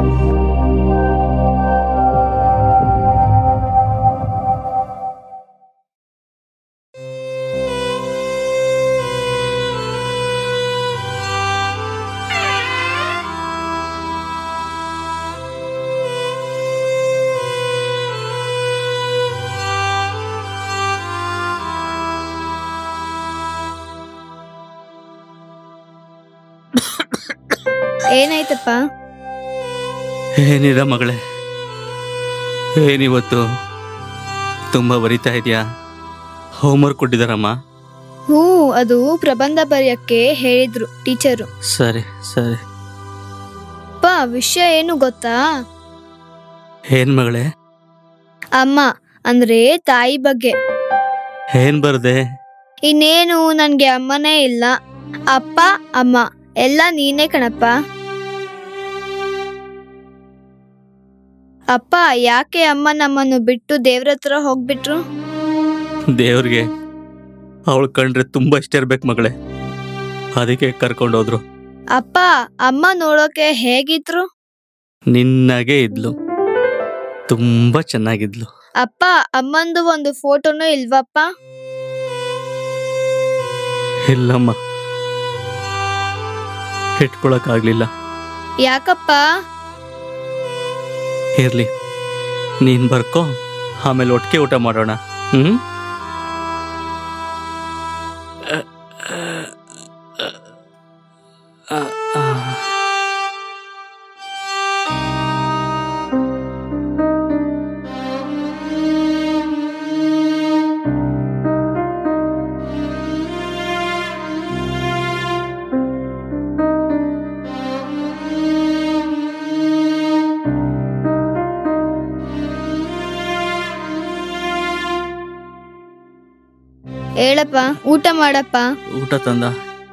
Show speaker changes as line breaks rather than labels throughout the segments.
ಏನಾಯ್ತಪ್ಪ
ಏನಿಲ್ಲ ಮಗಳೇ ಏನಿವತ್ತು ತುಂಬ ಬರಿತಾ ಇದೆಯಾ ಹೋಮ್ವರ್ಕ್ ಕೊಟ್ಟಿದ್ದಾರಮ್ಮ
ಹ್ಞೂ ಅದು ಪ್ರಬಂಧ ಬರೆಯಕ್ಕೆ ಹೇಳಿದ್ರು ಟೀಚರು
ಸರಿ ಸರಿ
ಅಪ್ಪ ವಿಷಯ ಏನು ಗೊತ್ತಾ
ಏನ್ ಮಗಳೇ
ಅಮ್ಮ ಅಂದ್ರೆ ತಾಯಿ ಬಗ್ಗೆ
ಏನ್ ಬರ್ದೆ
ಇನ್ನೇನು ನನ್ಗೆ ಅಮ್ಮನೇ ಇಲ್ಲ ಅಪ್ಪ ಅಮ್ಮ ಎಲ್ಲ ನೀನೇ ಕಣಪ್ಪ ಅಪ್ಪ ಯಾಕೆ ಅಮ್ಮ ನಮ್ಮನ್ನು ಬಿಟ್ಟು ದೇವ್ರ ಹತ್ರ ಹೋಗ್ಬಿಟ್ರು
ದೇವ್ರಿಗೆ ಅವಳು ಕಂಡ್ರೆ ತುಂಬಾ ಇಷ್ಟ ಇರ್ಬೇಕು ಮಗಳೇ ಅದಕ್ಕೆ ಕರ್ಕೊಂಡೋದ್ರು
ಅಪ್ಪ ಅಮ್ಮ ನೋಡೋಕೆ ಹೇಗಿದ್ರು
ನಿನ್ನಾಗೆ ಇದ್ಲು ತುಂಬಾ ಚೆನ್ನಾಗಿದ್ಲು
ಅಪ್ಪ ಅಮ್ಮಂದು ಒಂದು ಫೋಟೋನು ಇಲ್ವಪ್ಪ
ಇಲ್ಲಮ್ಮ ಇಟ್ಕೊಳಕ್ಕಾಗ್ಲಿಲ್ಲ
ಯಾಕಪ್ಪ
ಇರ್ಲಿ ನೀನ್ ಬರ್ಕೋ ಆಮೇಲೆ ಒಟ್ಟಿಗೆ ಊಟ ಮಾಡೋಣ ಹ್ಮ್
ಹೇಳಪ್ಪ ಊಟ ಮಾಡಪ್ಪ
ಊಟ ತಂದ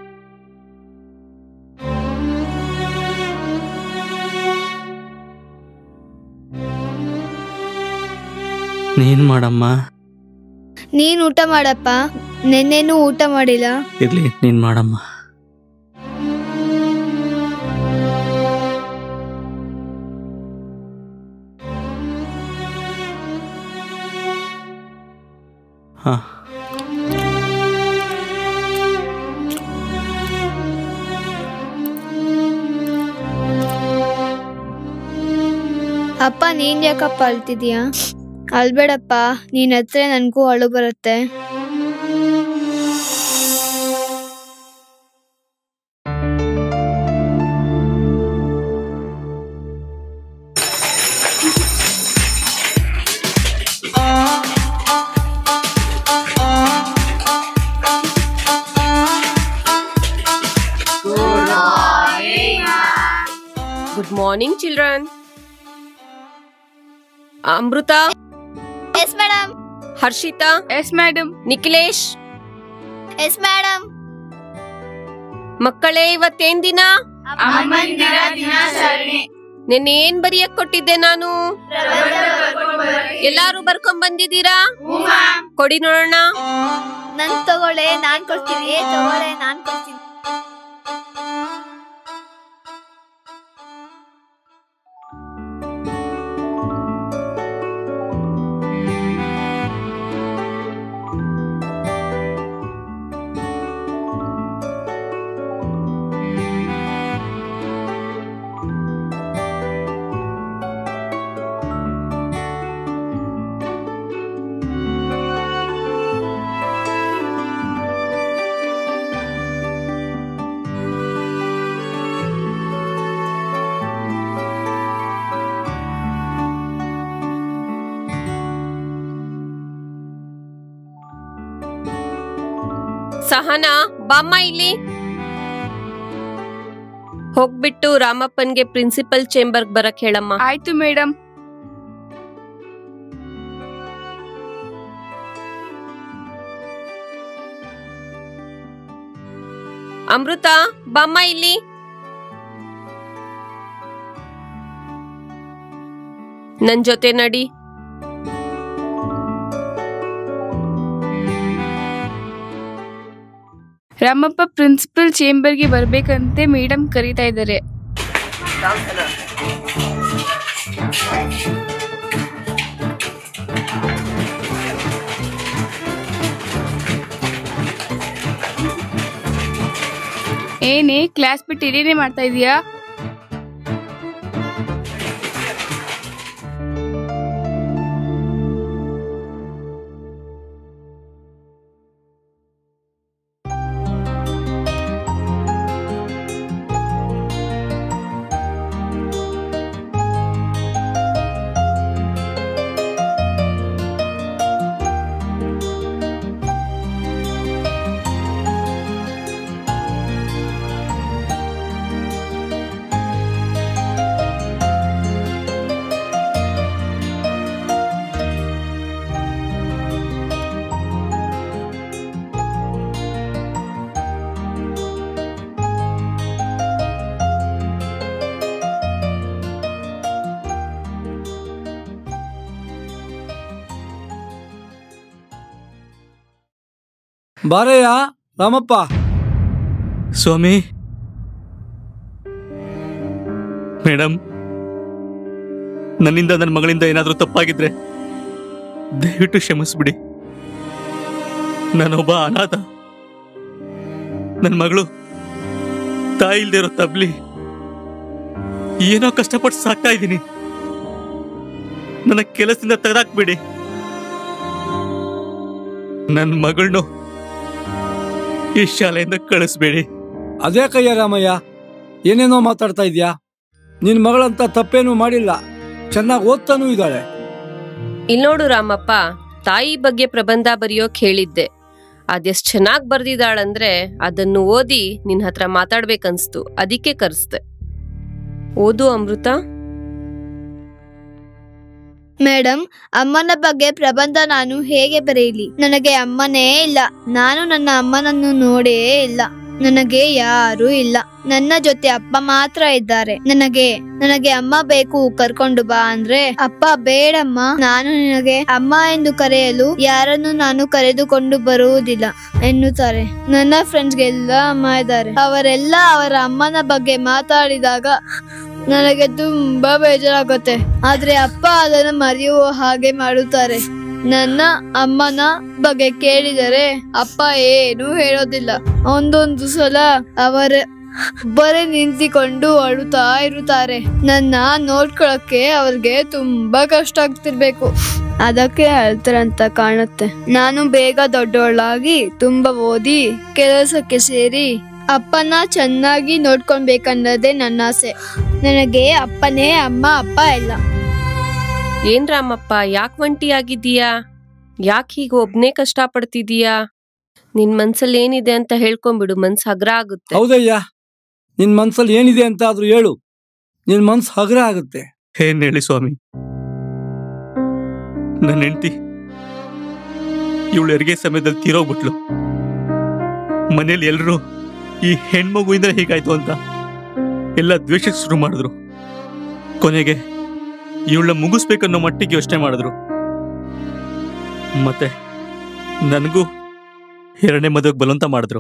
ನೀನ್ ಮಾಡಮ್ಮ
ನೀನ್ ಊಟ ಮಾಡಪ್ಪ ನೆನ್ನೆನೂ ಊಟ ಮಾಡಿಲ್ಲ
ಇರ್ಲಿ ನೀನ್ ಮಾಡಮ್ಮ ಹಾ
ಅಪ್ಪ ನೀನ್ ಯಾಕಪ್ಪ ಅಳ್ತಿದ್ಯಾ ಅಳ್ಬೇಡಪ್ಪ ನೀನ್ ಹತ್ರ ನನ್ಗೂ ಅಳು ಬರುತ್ತೆ
Good morning, children. Amrutha
yes madam
Harshitha
yes madam
Nikhilesh
yes madam
ಮಕ್ಕಳೇ ಇವತ್ತೇನ್ ದಿನ
ಅಮ್ಮಂದಿರ ದಿನಾಚರಣೆ
ನಿನ್ನೆ ಏನ್ ಬರೆಯಕ್ ಕೊಟ್ಟಿದ್ದೆ ನಾನು ಎಲ್ಲಾರು ಬರ್ಕೊಂಡ್ ಬಂದಿದ್ದೀರಾ ಕೊಡಿ ನೋಡೋಣ
ನನ್ ತಗೊಳ್ಳೆ ನಾನ್ ಕೊಡ್ತೀನಿ ಏ ತಗೊಳ್ಳೆ ನಾನ್ ಕೊಡ್ತೀನಿ
ಸಹನಾ ಬಾಮ್ಮ ಇಲ್ಲಿ ಹೋಗ್ಬಿಟ್ಟು ರಾಮಪ್ಪನ್ಗೆ ಪ್ರಿನ್ಸಿಪಲ್ ಚೇಂಬರ್ಗ್ ಬರಕ್ ಹೇಳಮ್ಮ
ಆಯ್ತು ಮೇಡಮ್
ಅಮೃತ ಬಾಮ್ಮ ಇಲ್ಲಿ ನನ್ ಜೊತೆ ನಡಿ
ರಾಮಪ್ಪ ಪ್ರಿನ್ಸಿಪಲ್ ಚೇಂಬರ್ಗೆ ಬರ್ಬೇಕಂತೆ ಮೇಡಮ್ ಕರೀತಾ ಇದ್ದಾರೆ ಏನೇ ಕ್ಲಾಸ್ ಬಿಟ್ಟು ಇದೇನೇ ಮಾಡ್ತಾ ಇದೀಯಾ
ಬಾರಯ್ಯ ರಾಮಪ್ಪ
ಸ್ವಾಮಿ ಮೇಡಮ್ ನನ್ನಿಂದ ನನ್ನ ಮಗಳಿಂದ ಏನಾದರೂ ತಪ್ಪಾಗಿದ್ರೆ ದಯವಿಟ್ಟು ಕ್ಷಮಿಸ್ಬಿಡಿ ನಾನೊಬ್ಬ ಅನಾಥ ನನ್ನ ಮಗಳು ತಾಯಿ ಇಲ್ದೇ ಇರೋ ತಬ್ಲಿ ಏನೋ ಕಷ್ಟಪಟ್ಟು ಸಾಕ್ತಾ ಇದ್ದೀನಿ ನನ್ನ ಕೆಲಸದಿಂದ ತೆಗೆದಾಕ್ಬಿಡಿ ನನ್ನ ಮಗಳನ್ನು ಈ ಶಾಲೆಯಿಂದ ಕಳಿಸ್ಬೇಡಿ
ಅದೇ ಕಯ್ಯ ರಾಮಯ್ಯ ಏನೇನೋ ಮಾತಾಡ್ತಾ ಇದ್ಯಾ ನಿನ್ ಮಗಳಂತ ತಪ್ಪೇನೂ ಮಾಡಿಲ್ಲ ಚೆನ್ನಾಗಿ ಓದ್ತಾನೂ ಇದ್ದಾಳೆ
ಇಲ್ ನೋಡು ರಾಮಪ್ಪ ತಾಯಿ ಬಗ್ಗೆ ಪ್ರಬಂಧ ಬರೆಯೋಕ್ ಹೇಳಿದ್ದೆ ಅದೆಷ್ಟ್ ಚೆನ್ನಾಗ್ ಬರ್ದಿದ್ದಾಳಂದ್ರೆ ಅದನ್ನು ಓದಿ ನಿನ್ ಹತ್ರ ಮಾತಾಡ್ಬೇಕನ್ಸ್ತು ಅದಕ್ಕೆ ಕರೆಸ್ದೆ ಓದು ಅಮೃತ
ಮೇಡಮ್ ಅಮ್ಮನ ಬಗ್ಗೆ ಪ್ರಬಂಧ ನಾನು ಹೇಗೆ ಬರೆಯಲಿ ನನಗೆ ಅಮ್ಮನೇ ಇಲ್ಲ ನಾನು ನನ್ನ ಅಮ್ಮನನ್ನು ನೋಡೇ ಇಲ್ಲ ನನಗೆ ಯಾರೂ ಇಲ್ಲ ನನ್ನ ಜೊತೆ ಅಪ್ಪ ಮಾತ್ರ ಇದ್ದಾರೆ ನನಗೆ ನನಗೆ ಅಮ್ಮ ಬೇಕು ಕರ್ಕೊಂಡು ಬಾ ಅಂದ್ರೆ ಅಪ್ಪ ಬೇಡಮ್ಮ ನಾನು ನಿನಗೆ ಅಮ್ಮ ಎಂದು ಕರೆಯಲು ಯಾರನ್ನು ನಾನು ಕರೆದುಕೊಂಡು ಬರುವುದಿಲ್ಲ ಎನ್ನುತ್ತಾರೆ ನನ್ನ ಫ್ರೆಂಡ್ಸ್ಗೆಲ್ಲ ಅಮ್ಮ ಇದ್ದಾರೆ ಅವರೆಲ್ಲ ಅವರ ಅಮ್ಮನ ಬಗ್ಗೆ ಮಾತಾಡಿದಾಗ ನನಗೆ ತುಂಬಾ ಬೇಜಾರಾಗುತ್ತೆ ಆದ್ರೆ ಅಪ್ಪ ಅದನ್ನು ಮರೆಯುವ ಹಾಗೆ ಮಾಡುತ್ತಾರೆ ನನ್ನ ಅಮ್ಮನ ಬಗ್ಗೆ ಕೇಳಿದರೆ ಅಪ್ಪ ಏನೂ ಹೇಳೋದಿಲ್ಲ ಒಂದೊಂದು ಸಲ ಅವರ ಬರೀ ನಿಂತಿಕೊಂಡು ಅಳುತ್ತಾ ಇರುತ್ತಾರೆ ನನ್ನ ನೋಡ್ಕೊಳಕ್ಕೆ ಅವ್ರಿಗೆ ತುಂಬಾ ಕಷ್ಟ ಆಗ್ತಿರ್ಬೇಕು ಅದಕ್ಕೆ ಅಳ್ತಾರಂತ ಕಾಣುತ್ತೆ ನಾನು ಬೇಗ ದೊಡ್ಡವಳಾಗಿ ತುಂಬಾ ಓದಿ ಕೆಲಸಕ್ಕೆ ಸೇರಿ ಅಪ್ಪನ ಚೆನ್ನಾಗಿ ನೋಡ್ಕೊಳ್ಬೇಕನ್ನೋದೇ ನನ್ನ ಆಸೆ ನನಗೆ ಅಪ್ಪನೇ ಅಮ್ಮ ಅಪ್ಪ ಎಲ್ಲ
ಏನ್ ರಾಮಪ್ಪ ಯಾಕ್ ಒಂಟಿ ಆಗಿದ್ದೀಯಾ ಯಾಕ್ ಹೀಗ ಒಬ್ನೇ ಕಷ್ಟ ಪಡ್ತಿದೀಯಾ ನಿನ್ ಮನ್ಸಲ್ಲಿ ಏನಿದೆ ಅಂತ ಹೇಳ್ಕೊಂಬಿಡು ಮನ್ಸ್ ಹಗ್ರ ಆಗುತ್ತೆ
ಹೌದಯ್ಯ ನಿನ್ ಮನ್ಸಲ್ಲಿ ಏನಿದೆ ಅಂತ ಆದ್ರೂ ಹೇಳು ನಿನ್ ಮನ್ಸು ಹಗುರ ಆಗುತ್ತೆ
ಏನ್ ಹೇಳಿ ಸ್ವಾಮಿ ನನ್ನ ಹೆಂಡತಿ ಇವಳು ಹೆರಿಗೆ ಸಮಯದಲ್ಲಿ ತೀರೋಗ್ಬಿಟ್ಲು ಮನೇಲಿ ಎಲ್ರು ಈ ಹೆಣ್ಮಗುವಿಂದ ಹೀಗಾಯ್ತು ಅಂತ ಎಲ್ಲ ದ್ವೇಷಕ್ಕೆ ಶುರು ಮಾಡಿದ್ರು ಕೊನೆಗೆ ಇವಳ ಮುಗಿಸ್ಬೇಕನ್ನೋ ಮಟ್ಟಿಗೆ ಯೋಚನೆ ಮಾಡಿದ್ರು ಮತ್ತೆ ನನಗೂ ಎರಡನೇ ಮದುವೆಗೆ ಬಲವಂತ ಮಾಡಿದ್ರು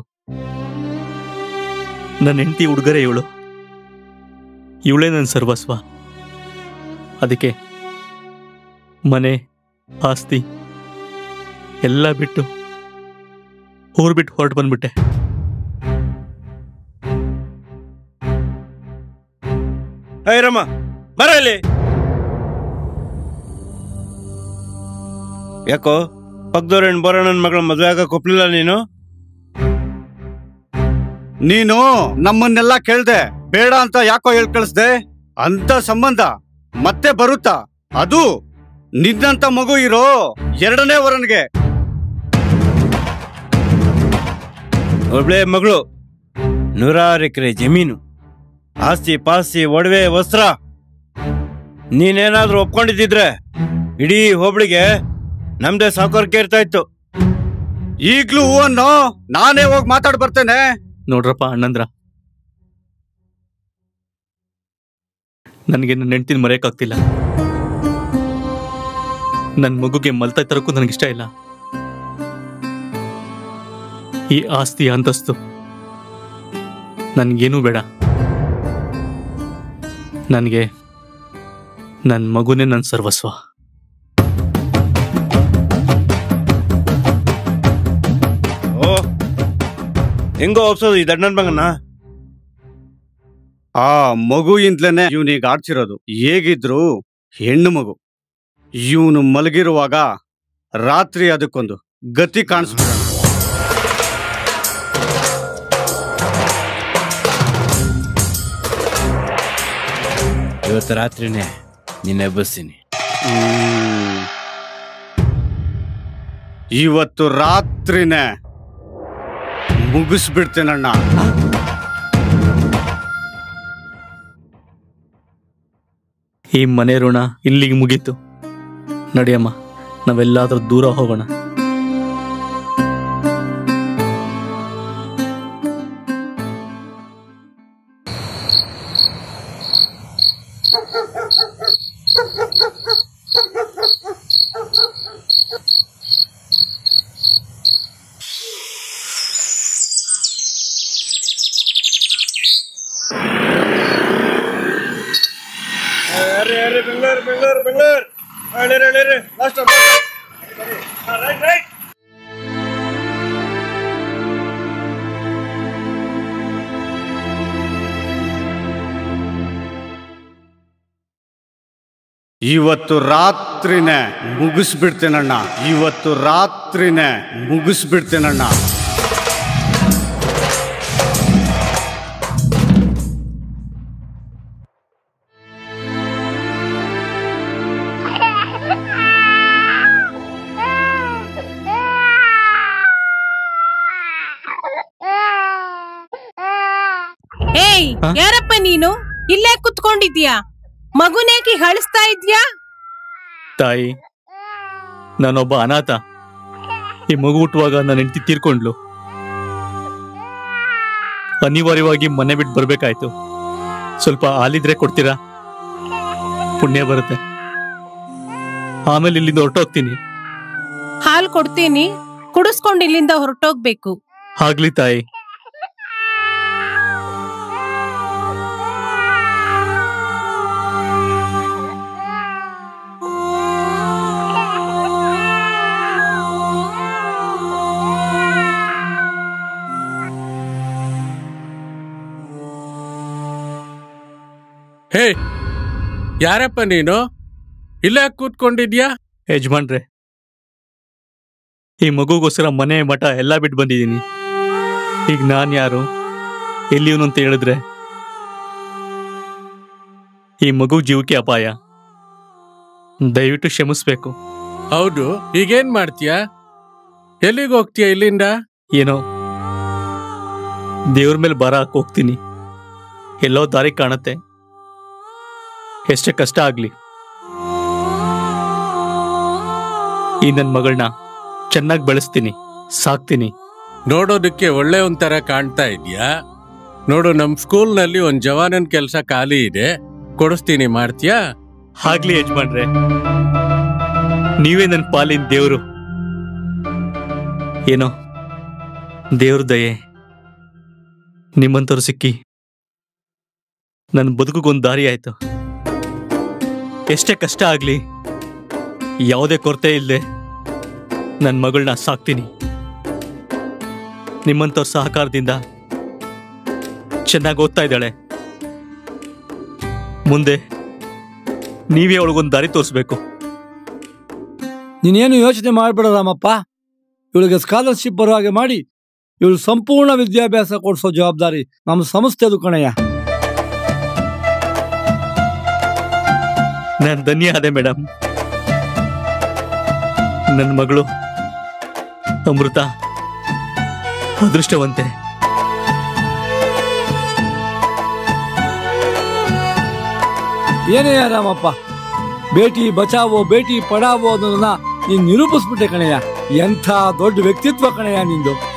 ನನ್ನ ಹೆಂಡತಿ ಹುಡುಗರೇ ಇವಳು ಇವಳೇ ನನ್ನ ಸರ್ವಸ್ವ ಅದಕ್ಕೆ ಮನೆ ಆಸ್ತಿ ಎಲ್ಲ ಬಿಟ್ಟು ಊರು ಬಿಟ್ಟು ಹೊರಟು ಬಂದ್ಬಿಟ್ಟೆ
ರಮ್ಮ ಬರ ಇಲ್ಲಿ ಯಾಕೋ ಪಕ್ಕದವ್ರ ಹೆಣ್ಣು ಬರೋಣನ್ ಮಗಳ ಮದ್ವೆ ಆಗಕ್ ಒಪ್ಲಿಲ್ಲ ನೀನು
ನೀನು ನಮ್ಮನ್ನೆಲ್ಲ ಕೇಳ್ದೆ ಬೇಡ ಅಂತ ಯಾಕೋ ಹೇಳ್ ಕಳಿಸ್ದೆ ಅಂತ ಸಂಬಂಧ ಮತ್ತೆ ಬರುತ್ತಾ ಅದು ನಿನ್ನಂತ ಮಗು ಇರೋ ಎರಡನೇ ವರನ್ಗೆ
ಒಬ್ಳೆ ಮಗಳು ನೂರಾರು ಎಕರೆ ಜಮೀನು ಆಸ್ತಿ ಪಾಸ್ತಿ ಒಡವೆ ವಸ್ತ್ರ ನೀನೇನಾದ್ರೂ ಒಪ್ಕೊಂಡಿದ್ದಿದ್ರೆ ಇಡೀ ಹೋಬಳಿಗೆ ನಮ್ದೇ ಸಾಕೋರ್ಕೆ ಇರ್ತಾ ಇತ್ತು
ಈಗ್ಲೂ ಹೂವನ್ನು ನಾನೇ ಹೋಗಿ ಮಾತಾಡ್ ಬರ್ತೇನೆ
ನೋಡ್ರಪ್ಪ ಅಣ್ಣಂದ್ರ ನನಗೆ ನನ್ನ ಹೆಂಡ್ತಿನ ಮರೆಯೋಕ್ಕಾಗ್ತಿಲ್ಲ ನನ್ನ ಮಗುಗೆ ಮಲ್ತಾ ತರಕ್ಕೂ ನನಗಿಷ್ಟ ಇಲ್ಲ ಈ ಆಸ್ತಿ ಅಂತಸ್ತು ನನಗೇನೂ ಬೇಡ ನನಗೆ ನನ್ನ ಮಗುನೇ ನನ್ನ ಸರ್ವಸ್ವ
ಓ ಹೆಂಗೋ ಒಪ್ಸೋದು ಈ ದಣ್ಣನ್ ಮಗನ್ನ
ಆ ಮಗುಯಿಂದಲೇ ಇವನಿಗೆ ಆಡ್ಸಿರೋದು ಹೇಗಿದ್ರು ಹೆಣ್ಣು ಮಗು ಇವನು ಮಲಗಿರುವಾಗ ರಾತ್ರಿ ಅದಕ್ಕೊಂದು ಗತಿ ಕಾಣಿಸ್ಬಿಡ
ಇವತ್ತು ರಾತ್ರಿನೇ ನಿನ್ನ ಎಬ್ಬಿಸ್ತೀನಿ
ಇವತ್ತು ರಾತ್ರಿನೇ ಮುಗಿಸ್ಬಿಡ್ತೇನಣ್ಣ
ಈ ಮನೆ ಋಣ ಇಲ್ಲಿಗೆ ಮುಗೀತು ನಡಿಯಮ್ಮ ನಾವೆಲ್ಲಾದ್ರೂ ದೂರ ಹೋಗೋಣ
ಬೆಂಗಳೂರು ಬೆಂಗಳೂರು ಬೆಂಗಳೂರು ಹೇಳಿರಿ ಹೇಳಿರಿ ಲಾಸ್ಟ್ ರೈಟ್ ರೈಟ್
ಇವತ್ತು ರಾತ್ರಿನೇ ಮುಗಿಸ್ಬಿಡ್ತೇನಣ್ಣ ಇವತ್ತು ರಾತ್ರಿನೇ ಮುಗಿಸ್ಬಿಡ್ತೇನಣ್ಣ
ಏಯ್
ಹ?
ಯಾರಪ್ಪ ನೀನು ಇಲ್ಲೇ ಕುತ್ಕೊಂಡಿದ್ಯಾ ಮಗುನೇಕಿ ಹಳಿಸ್ತಾ ಇದ್ಯಾ
ತಾಯಿ ನಾನೊಬ್ಬ ಅನಾಥ ಈ ಮಗು ಹುಟ್ಟುವಾಗ ನನ್ನ ಹೆಂಡತಿ ತೀರ್ಕೊಂಡ್ಲು ಅನಿವಾರ್ಯವಾಗಿ ಮನೆ ಬಿಟ್ಟು ಬರ್ಬೇಕಾಯ್ತು ಸ್ವಲ್ಪ ಹಾಲಿದ್ರೆ ಕೊಡ್ತೀರಾ ಪುಣ್ಯ ಬರುತ್ತೆ ಆಮೇಲೆ ಇಲ್ಲಿಂದ ಹೊರಟೋಗ್ತೀನಿ
ಹಾಲ್ ಕೊಡ್ತೀನಿ ಕುಡಿಸ್ಕೊಂಡು ಇಲ್ಲಿಂದ ಹೊರಟೋಗ್ಬೇಕು
ಆಗ್ಲಿ ತಾಯಿ
ಹೇ ಯಾರಪ್ಪ ನೀನು ಇಲ್ಲೇ ಕೂತ್ಕೊಂಡಿದ್ಯಾ
ಯಜಮಾನ್ರೆ ಈ ಮಗುಗೋಸ್ಕರ ಮನೆ ಮಠ ಎಲ್ಲ ಬಿಟ್ಟು ಬಂದಿದ್ದೀನಿ ಈಗ ನಾನು ಯಾರು ಎಲ್ಲಿಯವನು ಅಂತ ಹೇಳಿದ್ರೆ ಈ ಮಗು ಜೀವಕ್ಕೆ ಅಪಾಯ ದಯವಿಟ್ಟು ಕ್ಷಮಿಸ್ಬೇಕು
ಹೌದು ಈಗೇನ್ ಮಾಡ್ತೀಯಾ ಎಲ್ಲಿಗೆ ಹೋಗ್ತೀಯ ಇಲ್ಲಿಂದ
ಏನೋ ದೇವ್ರ ಮೇಲೆ ಭಾರ ಹಾಕಿ ಹೋಗ್ತೀನಿ ಎಲ್ಲೋ ದಾರಿ ಕಾಣತ್ತೆ ಎಷ್ಟೇ ಕಷ್ಟ ಆಗ್ಲಿ ಈ ನನ್ನ ಮಗಳನ್ನ ಚೆನ್ನಾಗಿ ಬೆಳೆಸ್ತೀನಿ ಸಾಕ್ತೀನಿ
ನೋಡೋದಕ್ಕೆ ಒಳ್ಳೆ ಒಂಥರ ಕಾಣ್ತಾ ಇದ್ಯಾ ನೋಡು ನಮ್ ಸ್ಕೂಲ್ನಲ್ಲಿ ಒಂದ್ ಜವಾನನ್ ಕೆಲ್ಸ ಖಾಲಿ ಇದೆ ಕೊಡಿಸ್ತೀನಿ ಮಾಡ್ತೀಯಾ
ಆಗ್ಲಿ ಯಜಮಾನ್ರೆ ನೀವೇ ನನ್ನ ಪಾಲಿನ ದೇವ್ರು ಏನೋ ದೇವ್ರ ದಯೆ ನಿಮ್ಮಂಥವ್ರು ಸಿಕ್ಕಿ ನನ್ನ ಬದುಕಿಗೊಂದು ದಾರಿ ಆಯ್ತು ಎಷ್ಟೇ ಕಷ್ಟ ಆಗ್ಲಿ ಯಾವುದೇ ಕೊರತೆ ಇಲ್ಲದೆ ನನ್ನ ಮಗಳನ್ನ ಸಾಕ್ತೀನಿ ನಿಮ್ಮಂಥವ್ರ ಸಹಕಾರದಿಂದ ಚೆನ್ನಾಗಿ ಓದ್ತಾ ಇದ್ದಾಳೆ ಮುಂದೆ ನೀವೇ ಅವಳಿಗೊಂದು ದಾರಿ ತೋರಿಸ್ಬೇಕು
ನೀನೇನು ಯೋಚನೆ ಮಾಡ್ಬೇಡ ರಾಮಪ್ಪ ಇವಳಿಗೆ ಸ್ಕಾಲರ್ಶಿಪ್ ಬರೋ ಹಾಗೆ ಮಾಡಿ ಇವಳು ಸಂಪೂರ್ಣ ವಿದ್ಯಾಭ್ಯಾಸ ಕೊಡಿಸೋ ಜವಾಬ್ದಾರಿ ನಮ್ಮ ಸಂಸ್ಥೆದು ಕಣಯ್ಯ
ನಾನು ಧನ್ಯ ಅದೇ ಮೇಡಮ್ ನನ್ನ ಮಗಳು ಅಮೃತ ಅದೃಷ್ಟವಂತೆ
ಏನೇ ರಾಮಪ್ಪ ಬೇಟಿ ಬಚಾವೋ ಬೇಟಿ ಪಡಾವೋ ಅನ್ನೋದನ್ನ ನೀನ್ ನಿರೂಪಿಸ್ಬಿಟ್ಟೆ ಕಣಯ್ಯ ಎಂಥ ದೊಡ್ಡ ವ್ಯಕ್ತಿತ್ವ ಕಣಯ್ಯ ನಿಂದು